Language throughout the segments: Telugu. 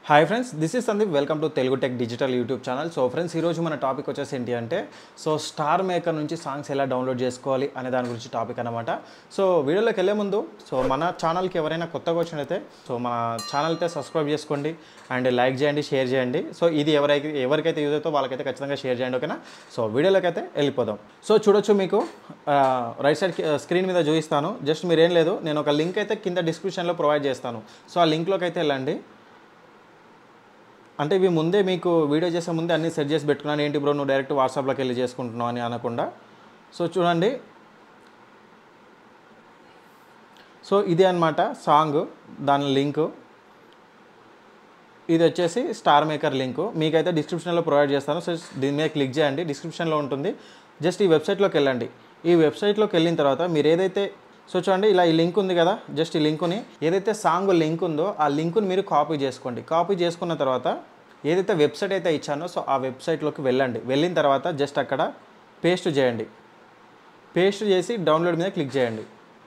hi friends this is Sandeep welcome to Telugu tech digital YouTube channel so friends ఈరోజు మన టాపిక్ వచ్చేసి ఏంటి అంటే సో స్టార్ మేకర్ నుంచి సాంగ్స్ ఎలా డౌన్లోడ్ చేసుకోవాలి అనే దాని గురించి టాపిక్ అనమాట సో వీడియోలోకి వెళ్ళే ముందు సో మన ఛానల్కి ఎవరైనా కొత్తగా వచ్చినైతే సో మన ఛానల్ అయితే సబ్స్క్రైబ్ చేసుకోండి అండ్ లైక్ చేయండి షేర్ చేయండి సో ఇది ఎవరైతే ఎవరికైతే యూజ్ అవుతో వాళ్ళకైతే ఖచ్చితంగా షేర్ చేయండి ఓకేనా సో వీడియోలోకి అయితే వెళ్ళిపోదాం సో చూడొచ్చు మీకు రైట్ సైడ్ స్క్రీన్ మీద చూపిస్తాను జస్ట్ మీరేం లేదు నేను ఒక లింక్ అయితే కింద డిస్క్రిప్షన్లో ప్రొవైడ్ చేస్తాను సో ఆ లింక్లోకి అయితే వెళ్ళండి అంటే ఇవి ముందే మీకు వీడియో చేసే ముందే అన్నీ సెట్ చేసి పెట్టుకున్నాను ఏంటి బ్రో నువ్వు డైరెక్ట్ వాట్సాప్లోకి వెళ్ళి చేసుకుంటున్నావు అని అనకుండా సో చూడండి సో ఇది అనమాట సాంగ్ దాని లింకు ఇది వచ్చేసి స్టార్ మేకర్ లింకు మీకైతే డిస్క్రిప్షన్లో ప్రొవైడ్ చేస్తాను సో దీని మీద క్లిక్ చేయండి డిస్క్రిప్షన్లో ఉంటుంది జస్ట్ ఈ వెబ్సైట్లోకి వెళ్ళండి ఈ వెబ్సైట్లోకి వెళ్ళిన తర్వాత మీరు ఏదైతే సో చూడండి ఇలా ఈ లింక్ ఉంది కదా జస్ట్ ఈ లింకుని ఏదైతే సాంగ్ లింక్ ఉందో ఆ లింకుని మీరు కాపీ చేసుకోండి కాపీ చేసుకున్న తర్వాత ఏదైతే వెబ్సైట్ అయితే ఇచ్చానో సో ఆ వెబ్సైట్లోకి వెళ్ళండి వెళ్ళిన తర్వాత జస్ట్ అక్కడ పేస్ట్ చేయండి పేస్ట్ చేసి డౌన్లోడ్ మీద క్లిక్ చేయండి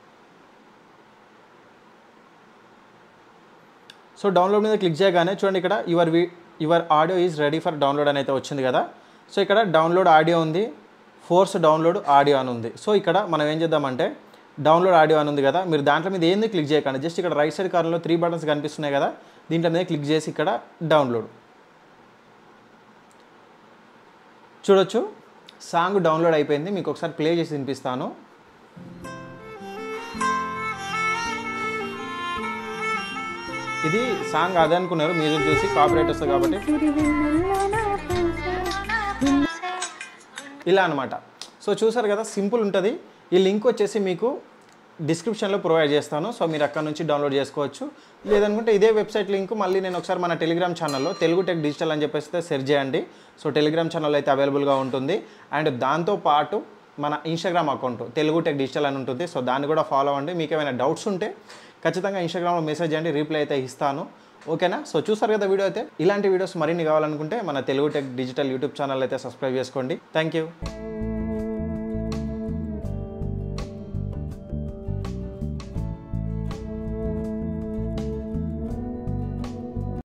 సో డౌన్లోడ్ మీద క్లిక్ చేయగానే చూడండి ఇక్కడ your V your audio is ready for download అని అయితే వచ్చింది కదా సో ఇక్కడ డౌన్లోడ్ ఆడియో ఉంది ఫోర్స్ డౌన్లోడ్ ఆడియో అని ఉంది సో ఇక్కడ మనం ఏం చేద్దామంటే డౌన్లోడ్ ఆడియో అని ఉంది కదా మీరు దాంట్లో మీద ఏంది క్లిక్ చేయకండి జస్ట్ ఇక్కడ రైట్ సైడ్ కార్నర్లో త్రీ బటన్స్ కనిపిస్తున్నాయి కదా దీంట్లో మీద క్లిక్ చేసి ఇక్కడ డౌన్లోడ్ చూడొచ్చు సాంగ్ డౌన్లోడ్ అయిపోయింది మీకు ఒకసారి ప్లే చేసి వినిపిస్తాను ఇది సాంగ్ అదే అనుకున్నారు మ్యూజిక్ చూసి కాపరేట్ వస్తుంది కాబట్టి ఇలా అనమాట సో చూసారు కదా సింపుల్ ఉంటుంది ఈ లింక్ వచ్చేసి మీకు డిస్క్రిప్షన్లో ప్రొవైడ్ చేస్తాను సో మీరు అక్కడ నుంచి డౌన్లోడ్ చేసుకోవచ్చు లేదనుకుంటే ఇదే వెబ్సైట్ లింక్ మళ్ళీ నేను ఒకసారి మన టెలిగ్రామ్ ఛానల్లో తెలుగు టెక్ డిజిటల్ అని చెప్పేసి సెర్చ్ చేయండి సో టెలిగ్రామ్ ఛానల్ అయితే అవైలబుల్గా ఉంటుంది అండ్ దాంతో పాటు మన Instagram account Telugu tech digital అని ఉంటుంది సో దాన్ని కూడా ఫాలో అవ్వండి మీకు ఏమైనా డౌట్స్ ఉంటే ఖచ్చితంగా ఇన్స్టాగ్రామ్లో మెసేజ్ చేయండి రీప్లై అయితే ఇస్తాను ఓకేనా సో చూసారు కదా వీడియో అయితే ఇలాంటి వీడియోస్ మరిన్ని కావాలనుకుంటే మన Telugu tech digital YouTube channel అయితే సబ్స్క్రైబ్ చేసుకోండి థ్యాంక్ యూ